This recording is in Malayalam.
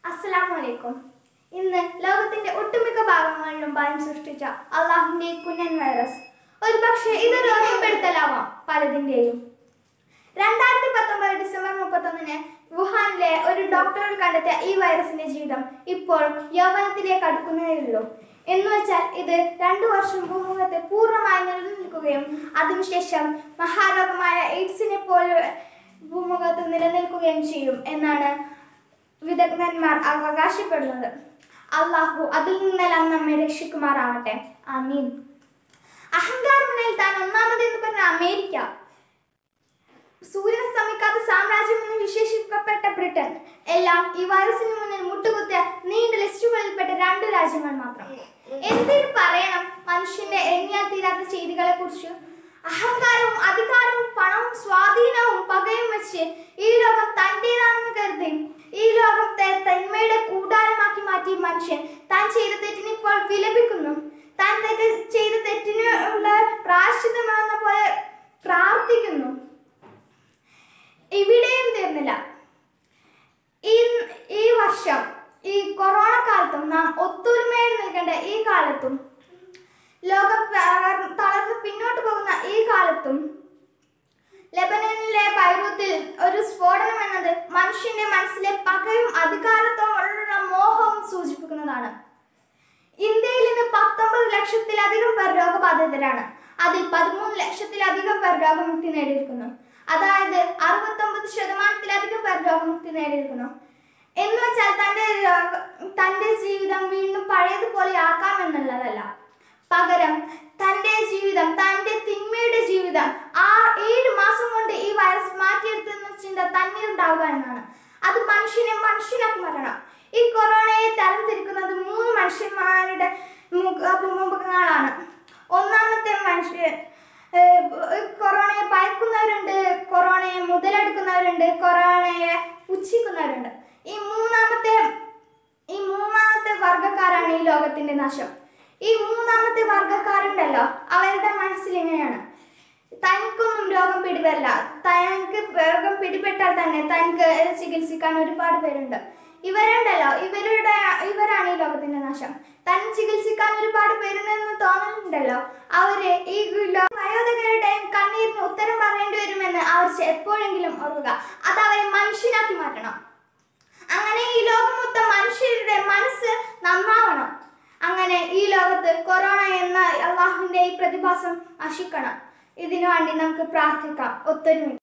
അസ്സലാമലൈക്കും ഇന്ന് ലോകത്തിന്റെ ഒട്ടുമിക്ക ഭാഗങ്ങളിലും ഭയം സൃഷ്ടിച്ച അള്ളാഹുന്റെ കുഞ്ഞൻ വൈറസ് ഒരു പക്ഷേ ഇതൊരു ഓർമ്മപ്പെടുത്തലാവാം പലതിന്റെയും രണ്ടായിരത്തി പത്തൊമ്പത് ഡിസംബർ മുപ്പത്തൊന്നിന് വുഹാനിലെ ഒരു ഡോക്ടറിൽ കണ്ടെത്തിയ ഈ വൈറസിന്റെ ജീവിതം ഇപ്പോൾ യൗവനത്തിലേക്ക് അടുക്കുന്നതേയുള്ളൂ എന്ന് വെച്ചാൽ ഇത് രണ്ടു വർഷം ഭൂമുഖത്തെ പൂർണ്ണമായി നിലനിൽക്കുകയും അതിനുശേഷം മഹാരോഗമായ എയ്ഡ്സിനെ പോലെ ഭൂമുഖത്ത് നിലനിൽക്കുകയും ചെയ്യും എന്നാണ് വിദഗ്ധന്മാർ അവകാശപ്പെടുന്നത് അള്ളാഹു അതിൽ നിന്നെല്ലാം നമ്മെ രക്ഷിക്കുമാറാവട്ടെ ആമീൻ അഹങ്കാരമുന്നിൽ താൻ ഒന്നാമതെന്ന് പറഞ്ഞ അമേരിക്ക സൂര്യനെ ശ്രമിക്കാത്ത സാമ്രാജ്യം എന്ന് വിശേഷിപ്പിക്കപ്പെട്ട ബ്രിട്ടൻ എല്ലാം ഈ വൈറസിന് മുന്നിൽ മുട്ടുകുത്തിയ നീണ്ട ലിസ്റ്റുകളിൽപ്പെട്ട രണ്ട് രാജ്യങ്ങൾ മാത്രം എന്തിനു പറയണം മനുഷ്യന്റെ എണ്ണിയാൽ തീരാത്ത ചെയ്തികളെ കുറിച്ച് അഹങ്കാരവും അധികാരവും പണവും സ്വാധീനവും പകയും വെച്ച് ഈ ലോകം തന്റേതാണെന്ന് കരുതി ഈ ലോകത്തെ തന്മയുടെ കൂടാരമാക്കി മാറ്റി മനുഷ്യൻ താൻ ചെയ്ത തെറ്റിന് ഇപ്പോൾ വിലപിക്കുന്നു താൻ തെറ്റ് ചെയ്ത തെറ്റിനുള്ള പ്രാശ്ചിത്തമെന്ന പോലെ പ്രാർത്ഥിക്കുന്നു ഇവിടെയും തീർന്നില്ല ഈ ഈ വർഷം ഈ കൊറോണ കാലത്തും നാം ഒത്തൊരുമയോടെ നിൽക്കേണ്ട ഈ കാലത്തും ലോകം തളർ- തളർന്ന് പിന്നോട്ട് പോകുന്ന ഈ കാലത്തും ലെബനനിലെ ബൈറൂത്തിൽ ഒരു സ്ഫോടനം എന്നത് മനുഷ്യന്റെ മനസ്സിലെ പകയും അധികാരത്തോടുള്ള മോഹവും സൂചിപ്പിക്കുന്നതാണ് ഇന്ത്യയിൽ ഇന്ന് പത്തൊമ്പത് ലക്ഷത്തിലധികം പേർ രോഗബാധിതരാണ് അതിൽ പതിമൂന്ന് ലക്ഷത്തിലധികം പേർ രോഗമുക്തി നേടിയിരിക്കുന്നു അതായത് അറുപത്തൊമ്പത് ശതമാനത്തിലധികം പേർ രോഗമുക്തി നേടിയിരിക്കുന്നു എന്ന് വെച്ചാൽ തന്റെ രോഗ- തന്റെ ജീവിതം വീണ്ടും പഴയതുപോലെ ആക്കാമെന്നുള്ളതല്ല പകരം തന്റെ ജീവിതം തന്റെ തിന്മയുടെ ജീവിതം ആ ഏഴ് മാസം കൊണ്ട് ഈ വൈറസ് മാറ്റിയെടുത്തെന്ന ചിന്ത തന്നിൽ ഉണ്ടാവുക എന്നാണ് അത് മനുഷ്യനെ മനുഷ്യനാക്കി മാറ്റണം ഈ കൊറോണയെ തരംതിരിക്കുന്നത് മൂന്ന് മനുഷ്യന്മാരുടെ മുഖ- മുഖങ്ങളാണ് ഒന്നാമത്തെ മനുഷ്യൻ ഏഹ്, കൊറോണയെ ഭയക്കുന്നവരുണ്ട് കൊറോണയെ മുതലെടുക്കുന്നവരുണ്ട് കൊറോണയെ പുച്ഛിക്കുന്നവരുണ്ട് ഈ മൂന്നാമത്തെ ഈ മൂന്നാമത്തെ വർഗക്കാരാണ് ഈ ലോകത്തിന്റെ നാശം ഈ മൂന്നാമത്തെ വർഗക്കാരുണ്ടല്ലോ അവരുടെ മനസ്സിൽ ഇങ്ങനെയാണ് തനിക്കൊന്നും രോഗം പിടിപെടില്ല തനിക്ക് രോഗം പിടിപെട്ടാൽ തന്നെ തനിക്ക് ചികിത്സിക്കാൻ ഒരുപാട് പേരുണ്ട് ഇവരുണ്ടല്ലോ ഇവരുടെ ഇവരാണ് ഈ ലോകത്തിന്റെ നാശം തൻ ചികിത്സിക്കാൻ ഒരുപാട് പേരുണ്ടെന്ന് തോന്നലുണ്ടല്ലോ അവര് ഈ ലോ- വയോധികരുടെയും കണ്ണീരിന് ഉത്തരം പറയേണ്ടി വരുമെന്ന് അവർ എപ്പോഴെങ്കിലും ഓർക്കുക അത് അവരെ മനുഷ്യനാക്കി മാറ്റണം അങ്ങനെ ഈ ലോകം മൊത്തം മനുഷ്യരുടെ മനസ്സ് നന്നാവണം അങ്ങനെ ഈ ലോകത്ത് കൊറോണ എന്ന അള്ളാഹുവിന്റെ ഈ പ്രതിഭാസം നശിക്കണം ഇതിനു വേണ്ടി നമുക്ക് പ്രാർത്ഥിക്കാം ഒത്തൊരുമ